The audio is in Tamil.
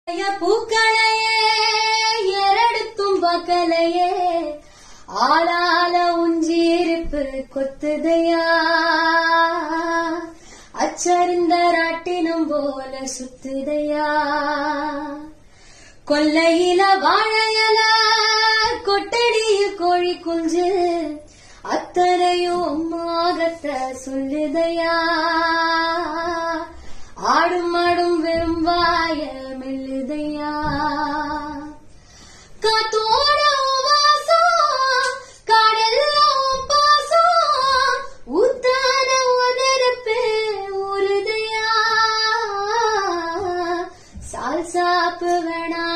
பூக்களையே எரடுத்தும் பார்க்கலையே ஆளால உஞ்சீருப்பு கொத்துதையா அச்சருந்த ராட்டினம் போல சுத்துதையா கொல்லையில வாழையல கொட்டடியில் கோழி குஞ்சு அத்தனையும் அம்மாகத்த சொல்லுதையா ஆடும் ஆடும் வெறும் வாய மெல்லுதையா காத்தோட வாசம் கடல்லாம் பாசம் ஊத்தான உதரப்பு ஊறுதையா சால் சாப்பு வேணா